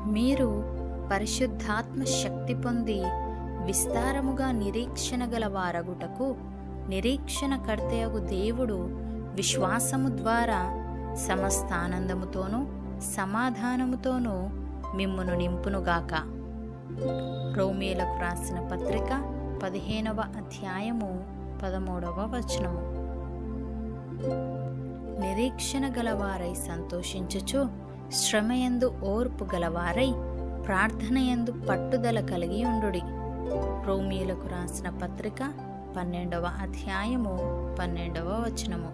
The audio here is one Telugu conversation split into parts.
మీరు పరిశుద్ధాత్మ శక్తి పొంది విస్తారముగా నిరీక్షణ గల వారగుటకు నిరీక్షణ కర్తయగు దేవుడు విశ్వాసము ద్వారా సమస్త ఆనందముతోనూ సమాధానముతోనూ మిమ్మును నింపునుగాక రోమిలకు రాసిన పత్రిక పదిహేనవ అధ్యాయము పదమూడవ వచనము నిరీక్షణ గలవారై సంతోషించుచు శ్రమయందు ఓర్పు గలవారై ప్రార్థనయందు పట్టుదల కలిగి ఉండుడి రోమిలకు రాసిన పత్రిక పన్నెండవ అధ్యాయము పన్నెండవ వచనము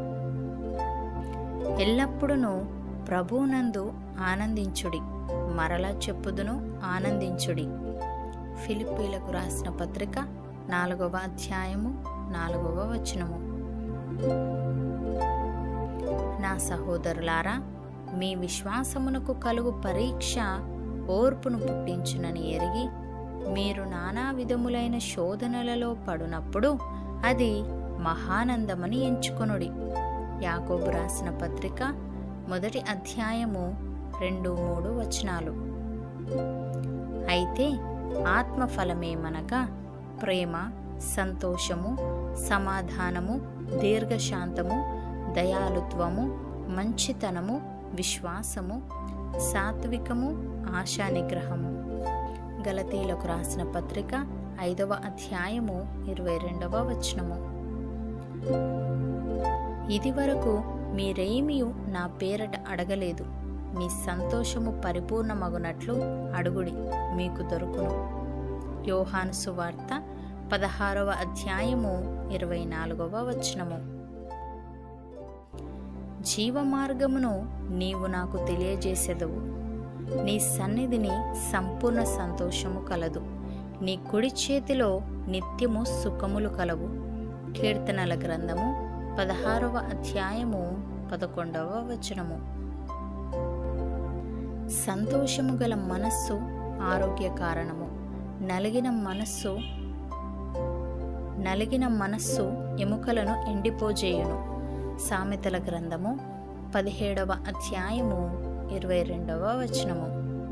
ఎల్లప్పుడూ ప్రభువునందు ఆనందించుడి మరలా చెప్పుదును ఆనందించుడి ఫిలిప్పీలకు రాసిన పత్రిక నాలుగవ అధ్యాయము నాలుగవ వచనము నా సహోదరులారా మీ విశ్వాసమునకు కలుగు పరీక్ష ఓర్పును పుట్టించునని ఎరిగి మీరు నానా విధములైన శోధనలలో పడునప్పుడు అది మహానందమని ఎంచుకొనుడి యాకోబు రాసిన పత్రిక మొదటి అధ్యాయము రెండు మూడు వచనాలు అయితే ఆత్మఫలమేమనగా ప్రేమ సంతోషము సమాధానము దీర్ఘశాంతము దయాలుత్వము మంచితనము విశ్వాసము సాత్వికము ఆశానిగ్రహము గలతీలకు రాసిన పత్రిక ఐదవ అధ్యాయము ఇరవై రెండవ వచనము ఇదివరకు మీరేమియు నా పేరట అడగలేదు మీ సంతోషము పరిపూర్ణమగునట్లు అడుగుడి మీకు దొరుకును యోహాను సువార్త పదహారవ అధ్యాయము ఇరవై నాలుగవ వచనము జీవమార్గమును నీవు నాకు తెలియజేసెదవు నీ సన్నిధిని సంపూర్ణ సంతోషము కలదు నీ కుడి చేతిలో నిత్యము సుఖములు కలవు కీర్తనల గ్రంథము పదహారవ అధ్యాయము పదకొండవ వచనము సంతోషము గల మనస్సు ఆరోగ్య కారణము నలిగిన మనస్సు నలిగిన మనస్సు ఎముకలను ఎండిపోజేయును సామెతల గ్రంథము పదిహేడవ అధ్యాయము ఇరవై రెండవ వచనము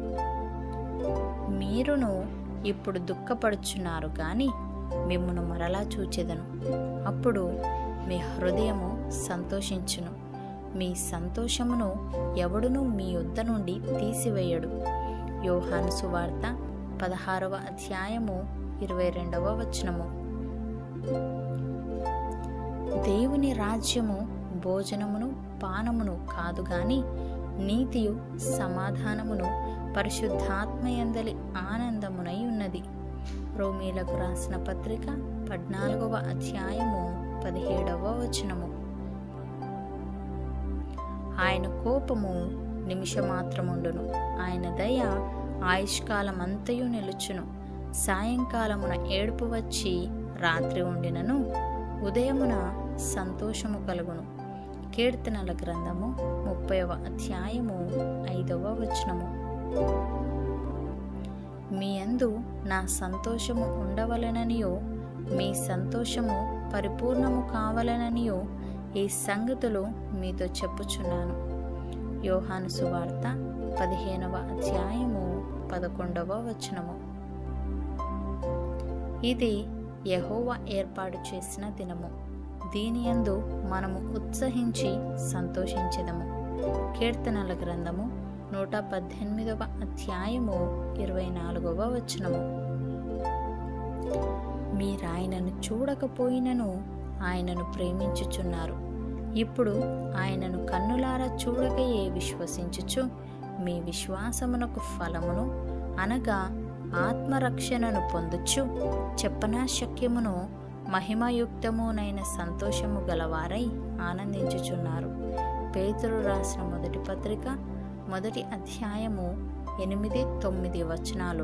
మీరును ఇప్పుడు దుఃఖపడుచున్నారు కానీ మిమ్మును మరలా చూచెదను అప్పుడు మీ హృదయము సంతోషించును మీ సంతోషమును ఎవడును మీ యొద్ద నుండి తీసివేయడు యోహాను సువార్త పదహారవ అధ్యాయము ఇరవై రెండవ వచనము దేవుని రాజ్యము భోజనమును పానమును కాదు గాని నీతియు సమాధానమును పరిశుద్ధాత్మయందలి ఆనందమునై ఉన్నది రోమీలకు రాసిన పత్రిక పద్నాలుగవ అధ్యాయము పదిహేడవ వచనము ఆయన కోపము నిమిషమాత్రముండును ఆయన దయ ఆయుష్కాలమంతయు నిలుచును సాయంకాలమున ఏడుపు వచ్చి రాత్రి ఉండినను ఉదయమున సంతోషము కలుగును కీర్తనల గ్రంథము ముప్పైవ అధ్యాయము ఐదవ వచనము మీ యందు నా సంతోషము ఉండవలననియో మీ సంతోషము పరిపూర్ణము కావలననియో ఈ సంగతులు మీతో చెప్పుచున్నాను యోహాను సువార్త పదిహేనవ అధ్యాయము పదకొండవ వచనము ఇది యహోవా ఏర్పాటు చేసిన దినము దీనియందు మనము ఉత్సహించి సంతోషించెదము కీర్తనల గ్రంథము నూట పద్దెనిమిదవ అధ్యాయము ఇరవై నాలుగవ వచనము మీరాయనను చూడకపోయినను ఆయనను ప్రేమించుచున్నారు ఇప్పుడు ఆయనను కన్నులారా చూడకయే విశ్వసించుచు మీ విశ్వాసమునకు ఫలమును అనగా ఆత్మరక్షణను పొందుచు చెప్పనా శక్యమును మహిమయుక్తమునైన సంతోషము గలవారై ఆనందించుచున్నారు పేతురు రాసిన మొదటి పత్రిక మొదటి అధ్యాయము ఎనిమిది తొమ్మిది వచనాలు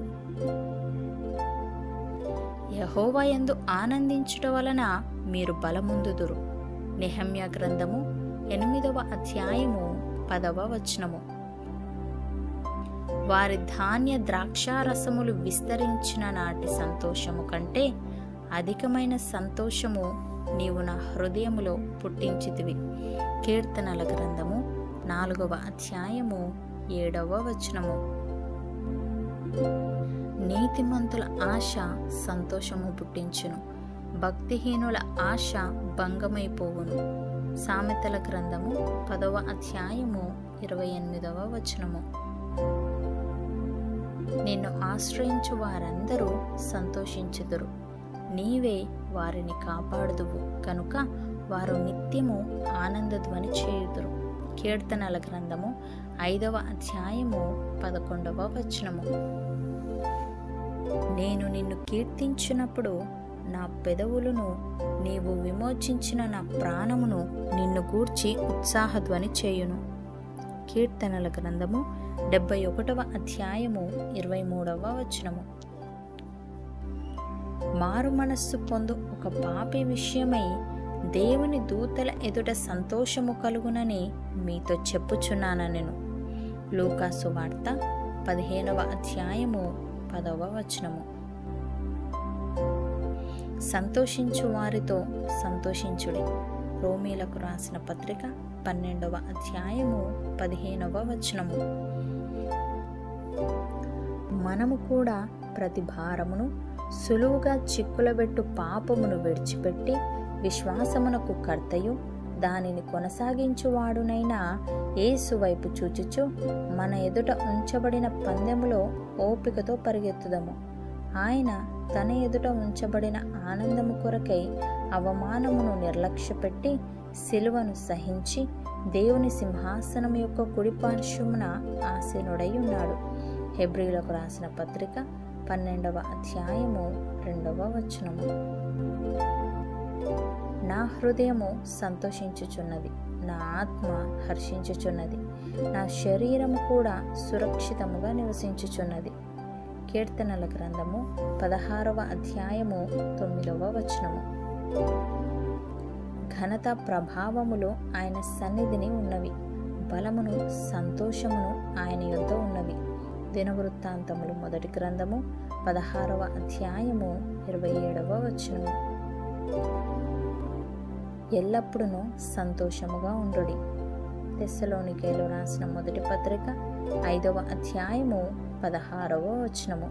యహోవయందు ఆనందించుట వలన మీరు బలముందుదురు నిహమ్య గ్రంథము ఎనిమిదవ అధ్యాయము పదవ వచనము వారి ధాన్య ద్రాక్షారసములు విస్తరించిన నాటి సంతోషము కంటే అధికమైన సంతోషము నీవు నా హృదయములో పుట్టించితివి కీర్తనల గ్రంథము నాలుగవ అధ్యాయము ఏడవ వచనము నీతిమంతుల ఆశ సంతోషము పుట్టించును భక్తిహీనుల ఆశ భంగమైపోవును సామెతల గ్రంథము పదవ అధ్యాయము ఇరవై ఎనిమిదవ వచనము నిన్ను ఆశ్రయించు వారందరూ సంతోషించుదురు నీవే వారిని కాపాడుదువు కనుక వారు నిత్యము ఆనందధ్వని చేయుదురు కీర్తనల గ్రంథము ఐదవ అధ్యాయము పదకొండవ వచనము నేను నిన్ను కీర్తించినప్పుడు నా పెదవులను నీవు విమోచించిన నా ప్రాణమును నిన్ను గూర్చి ఉత్సాహధ్వని చేయును కీర్తనల గ్రంథము డెబ్బై ఒకటవ అధ్యాయము ఇరవై మూడవ వచనము మారు మనస్సు పొందు ఒక పాపి విషయమై దేవుని దూతల ఎదుట సంతోషము కలుగునని మీతో చెప్పుచున్నాను నేను లూకాసు వార్త పదిహేనవ అధ్యాయము పదవ వచనము సంతోషించు వారితో సంతోషించుడి రోమీలకు రాసిన పత్రిక పన్నెండవ అధ్యాయము పదిహేనవ వచనము మనము కూడా ప్రతి భారమును సులువుగా చిక్కులబెట్టు పాపమును విడిచిపెట్టి విశ్వాసమునకు కర్తయు దానిని కొనసాగించువాడునైన యేసు వైపు చూచుచు మన ఎదుట ఉంచబడిన పందెములో ఓపికతో పరిగెత్తుదము ఆయన తన ఎదుట ఉంచబడిన ఆనందము కొరకై అవమానమును నిర్లక్ష్యపెట్టి సిలువను సహించి దేవుని సింహాసనం యొక్క కుడి పార్శ్వమున ఆసీనుడై ఉన్నాడు హెబ్రిలకు రాసిన పత్రిక పన్నెండవ అధ్యాయము రెండవ వచనము నా హృదయము సంతోషించుచున్నది నా ఆత్మ హర్షించుచున్నది నా శరీరము కూడా సురక్షితముగా నివసించుచున్నది కీర్తనల గ్రంథము పదహారవ అధ్యాయము తొమ్మిదవ వచనము ఘనత ప్రభావములు ఆయన సన్నిధిని ఉన్నవి బలమును సంతోషమును ఆయన యొద్ద ఉన్నవి దినవృత్తాంతములు మొదటి గ్రంథము పదహారవ అధ్యాయము ఇరవై ఏడవ వచనము ఎల్లప్పుడూ సంతోషముగా ఉండుడి తెస్సలోనికేలు రాసిన మొదటి పత్రిక ఐదవ అధ్యాయము పదహారవ వచనము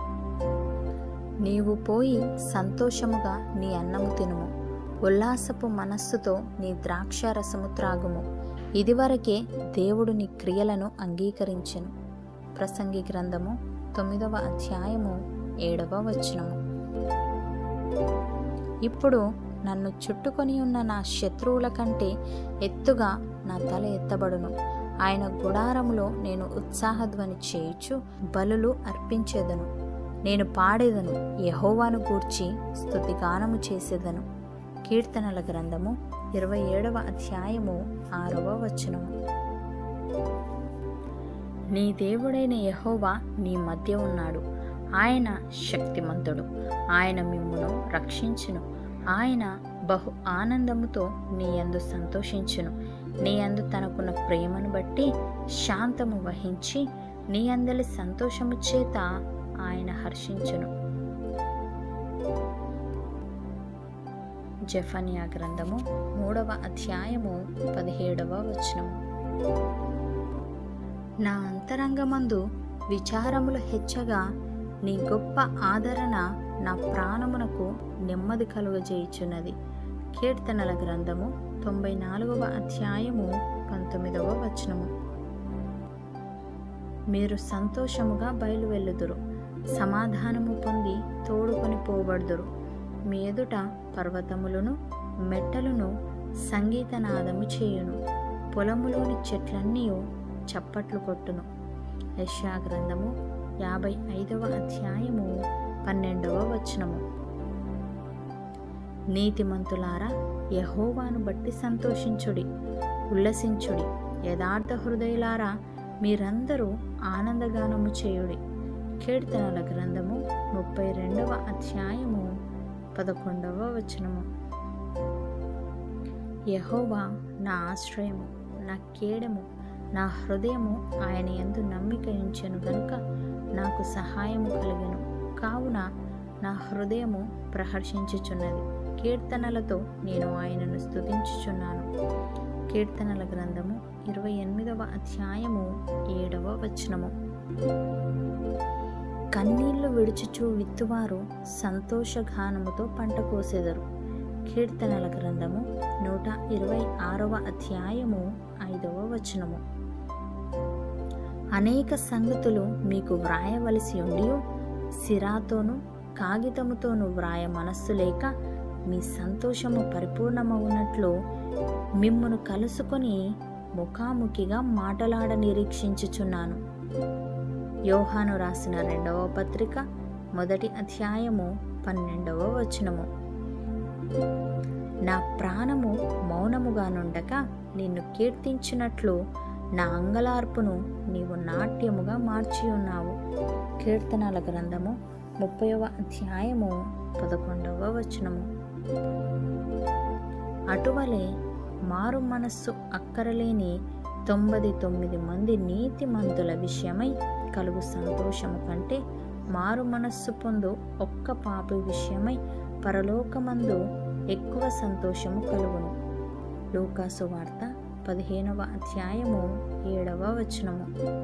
నీవు పోయి సంతోషముగా నీ అన్నము తినుము ఉల్లాసపు మనస్సుతో నీ ద్రాక్ష రసము త్రాగుము ఇదివరకే దేవుడు నీ క్రియలను అంగీకరించెను ప్రసంగి గ్రంథము తొమ్మిదవ అధ్యాయము ఏడవ వచనము ఇప్పుడు నన్ను చుట్టుకొని ఉన్న నా శత్రువుల కంటే ఎత్తుగా నా తల ఎత్తబడును ఆయన గుడారములో నేను ఉత్సాహధ్వని చేయుచు బలులు అర్పించేదను నేను పాడేదను యహోవాను గూర్చి స్తుతిగానము చేసేదను కీర్తనల గ్రంథము ఇరవై ఏడవ అధ్యాయము ఆరవ వచనము నీ దేవుడైన యహోవా నీ మధ్య ఉన్నాడు ఆయన శక్తిమంతుడు ఆయన మిమ్మును రక్షించును ఆయన బహు ఆనందముతో నీ యందు సంతోషించును నీ యందు తనకున్న ప్రేమను బట్టి శాంతము వహించి నీ అందలి సంతోషము చేత ఆయన హర్షించును జఫన్యా గ్రంథము మూడవ అధ్యాయము పదిహేడవ వచనము నా అంతరంగమందు విచారములు హెచ్చగా నీ గొప్ప ఆదరణ నా ప్రాణమునకు నెమ్మది కలుగజేయుచున్నది కీర్తనల గ్రంథము తొంభై నాలుగవ అధ్యాయము పంతొమ్మిదవ వచనము మీరు సంతోషముగా బయలువెళ్ళుదురు సమాధానము పొంది తోడుకొని పోబడుదురు మీ ఎదుట పర్వతములను మెట్టలను సంగీతనాదము చేయును పొలములోని చెట్లన్నీ చప్పట్లు కొట్టును యశా గ్రంథము యాభై ఐదవ అధ్యాయము పన్నెండవ వచనము నీతిమంతులారా యహోవాను బట్టి సంతోషించుడి ఉల్లసించుడి యథార్థ హృదయులారా మీరందరూ ఆనందగానము చేయుడి కీర్తనల గ్రంథము ముప్పై రెండవ అధ్యాయము పదకొండవ వచనము యహోవా నా ఆశ్రయము నా కేడము నా హృదయము ఆయన ఎందు నమ్మిక ఉంచెను గనుక నాకు సహాయము కలిగెను కావున నా హృదయము ప్రహర్షించుచున్నది కీర్తనలతో నేను ఆయనను స్తుతించుచున్నాను కీర్తనల గ్రంథము ఇరవై ఎనిమిదవ అధ్యాయము ఏడవ వచనము కన్నీళ్లు విడుచుచు విత్తువారు సంతోషగానముతో పంట కోసెదరు కీర్తనల గ్రంథము నూట ఇరవై ఆరవ అధ్యాయము ఐదవ వచనము అనేక సంగతులు మీకు వ్రాయవలసి ఉండి సిరాతోనూ కాగితముతోనూ వ్రాయ మనస్సు లేక మీ సంతోషము పరిపూర్ణమవునట్లు మిమ్మును కలుసుకొని ముఖాముఖిగా మాటలాడ నిరీక్షించుచున్నాను యోహాను రాసిన రెండవ పత్రిక మొదటి అధ్యాయము పన్నెండవ వచనము నా ప్రాణము మౌనముగా నుండక నిన్ను కీర్తించినట్లు నా అంగలార్పును నీవు నాట్యముగా మార్చి ఉన్నావు కీర్తనల గ్రంథము ముప్పైవ అధ్యాయము పదకొండవ వచనము అటువలే మారు మనస్సు అక్కరలేని తొంభది తొమ్మిది మంది నీతిమంతుల విషయమై కలుగు సంతోషము కంటే మారు మనస్సు పొందు ఒక్క పాపి విషయమై పరలోకమందు ఎక్కువ సంతోషము కలుగును లూకాసు వార్త పదిహేనవ అధ్యాయము ఏడవ వచనము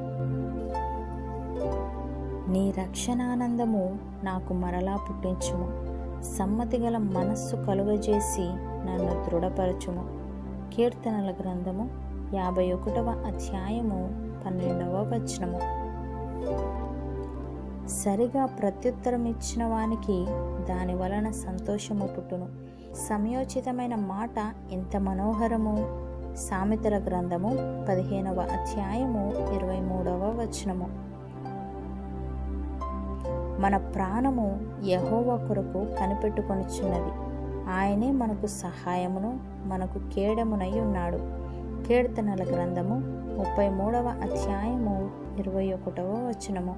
నీ రక్షణానందము నాకు మరలా పుట్టించుము సమ్మతి గల మనస్సు కలుగజేసి నన్ను దృఢపరచుము కీర్తనల గ్రంథము యాభై ఒకటవ అధ్యాయము పన్నెండవ వచనము సరిగా ప్రత్యుత్తరం ఇచ్చిన వానికి దాని వలన సంతోషము పుట్టును సమయోచితమైన మాట ఎంత మనోహరము సామెతల గ్రంథము పదిహేనవ అధ్యాయము ఇరవై మూడవ వచనము మన ప్రాణము యహోవ కొరకు కనిపెట్టుకొనిచున్నది ఆయనే మనకు సహాయమును మనకు కేడమునై ఉన్నాడు కీర్తనల గ్రంథము ముప్పై మూడవ అధ్యాయము ఇరవై ఒకటవ వచనము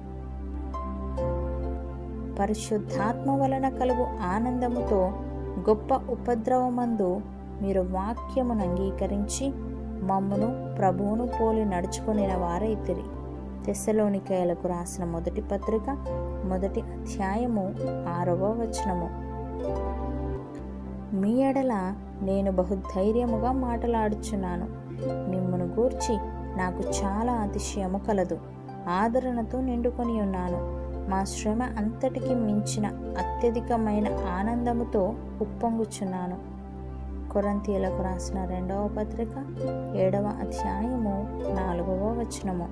పరిశుద్ధాత్మ వలన కలుగు ఆనందముతో గొప్ప ఉపద్రవమందు మీరు వాక్యమును అంగీకరించి మమ్మును ప్రభువును పోలి నడుచుకొనిన వారైతిరి తెస్సలోనికాయలకు రాసిన మొదటి పత్రిక మొదటి అధ్యాయము ఆరవ వచనము మీ ఎడల నేను బహుధైర్యముగా మాటలాడుచున్నాను మిమ్మును గూర్చి నాకు చాలా అతిశయము కలదు ఆదరణతో నిండుకొని ఉన్నాను మా శ్రమ అంతటికి మించిన అత్యధికమైన ఆనందముతో ఉప్పొంగుచున్నాను కొరంతీయులకు రాసిన రెండవ పత్రిక ఏడవ అధ్యాయము నాలుగవ వచనము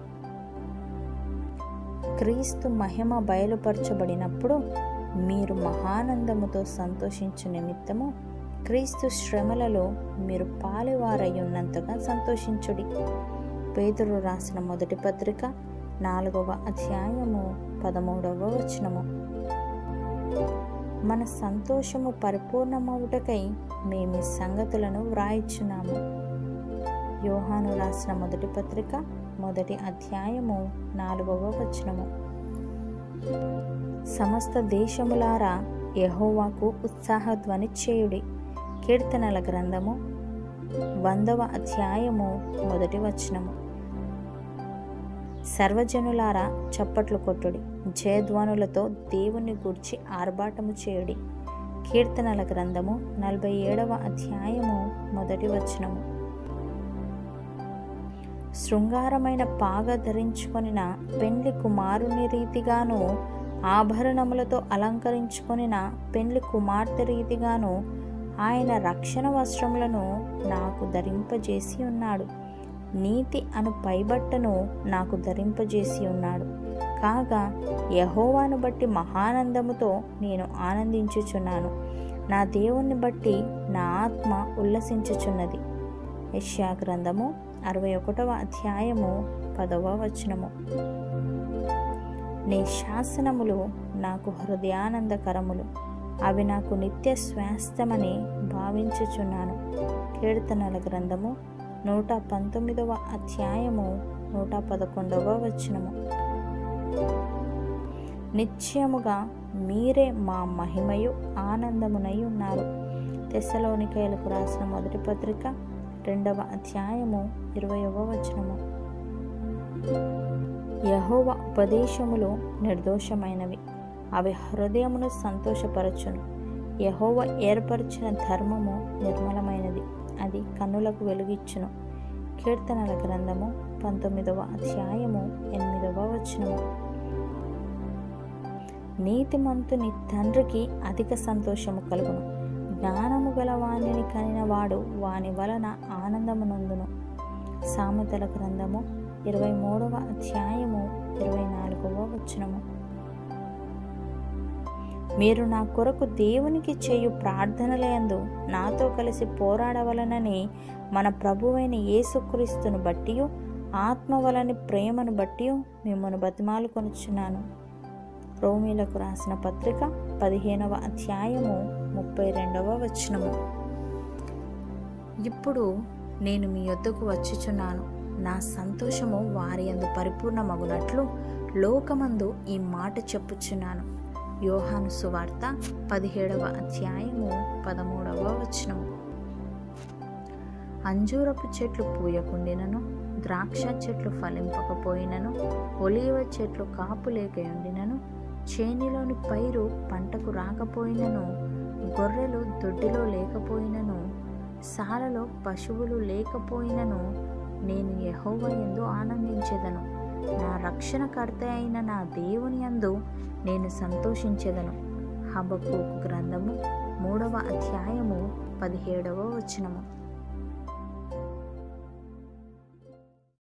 క్రీస్తు మహిమ బయలుపరచబడినప్పుడు మీరు మహానందముతో సంతోషించు నిమిత్తము క్రీస్తు శ్రమలలో మీరు పాలివారై ఉన్నంతగా సంతోషించుడి పేతురు రాసిన మొదటి పత్రిక నాలుగవ అధ్యాయము పదమూడవ వచనము మన సంతోషము పరిపూర్ణమవుటకై మేము ఈ సంగతులను వ్రాయిచున్నాము యోహాను రాసిన మొదటి పత్రిక మొదటి అధ్యాయము నాలుగవ వచనము సమస్త దేశములారా యహోవాకు ఉత్సాహధ్వని చేయుడి కీర్తనల గ్రంథము వందవ అధ్యాయము మొదటి వచనము సర్వజనులారా చప్పట్లు కొట్టుడి జయధ్వనులతో దేవుని గూర్చి ఆర్భాటము చేయుడి కీర్తనల గ్రంథము నలభై ఏడవ అధ్యాయము మొదటి వచనము శృంగారమైన పాగ ధరించుకొనిన పెండ్లి కుమారుని రీతిగాను ఆభరణములతో అలంకరించుకొనిన పెండ్లి కుమార్తె రీతిగాను ఆయన రక్షణ వస్త్రములను నాకు ధరింపజేసి ఉన్నాడు నీతి అను పైబట్టను నాకు ధరింపజేసి ఉన్నాడు కాగా యహోవాను బట్టి మహానందముతో నేను ఆనందించుచున్నాను నా దేవుణ్ణి బట్టి నా ఆత్మ ఉల్లసించుచున్నది యష్యా గ్రంథము అరవై ఒకటవ అధ్యాయము పదవ వచనము నీ శాసనములు నాకు హృదయానందకరములు అవి నాకు నిత్య స్వాస్థ్యమని భావించుచున్నాను కీర్తనల గ్రంథము నూట పంతొమ్మిదవ అధ్యాయము నూట పదకొండవ వచనము నిశ్చయముగా మీరే మా మహిమయు ఆనందమునై ఉన్నారు తెస్సలోనికైలకు రాసిన మొదటి పత్రిక రెండవ అధ్యాయము ఇరవయవ వచనము యహోవ ఉపదేశములు నిర్దోషమైనవి అవి హృదయమును సంతోషపరచును యహోవ ఏర్పరిచిన ధర్మము నిర్మలమైనది అది కన్నులకు వెలుగిచ్చును కీర్తనల గ్రంథము పంతొమ్మిదవ అధ్యాయము ఎనిమిదవ వచనము నీతిమంతుని తండ్రికి అధిక సంతోషము కలుగును జ్ఞానము గల వాణిని కనిన వాడు వాని వలన ఆనందమునందును సామెతల గ్రంథము ఇరవై మూడవ అధ్యాయము ఇరవై నాలుగవ వచనము మీరు నా కొరకు దేవునికి చేయు ప్రార్థనలయందు నాతో కలిసి పోరాడవలనని మన ప్రభువైన యేసుక్రీస్తును బట్టి ఆత్మ వలని ప్రేమను బట్టి మిమ్మల్ని బతిమాలు కొనుచున్నాను రోమిలకు రాసిన పత్రిక పదిహేనవ అధ్యాయము ముప్పై రెండవ వచనము ఇప్పుడు నేను మీ యొద్దకు వచ్చుచున్నాను నా సంతోషము వారి అందు పరిపూర్ణమగునట్లు లోకమందు ఈ మాట చెప్పుచున్నాను యోహాను సువార్త పదిహేడవ అధ్యాయము పదమూడవ వచనము అంజూరపు చెట్లు పూయకుండినను ద్రాక్ష చెట్లు ఫలింపకపోయినను ఒలీవ చెట్లు కాపు లేకయుండినను చేనిలోని పైరు పంటకు రాకపోయినను గొర్రెలు దొడ్డిలో లేకపోయినను సాలలో పశువులు లేకపోయినను నేను యహోవ ఎందు ఆనందించేదను నా రక్షణకర్త అయిన నా దేవుని యందు నేను సంతోషించేదను హబక్కు గ్రంథము మూడవ అధ్యాయము పదిహేడవ వచనము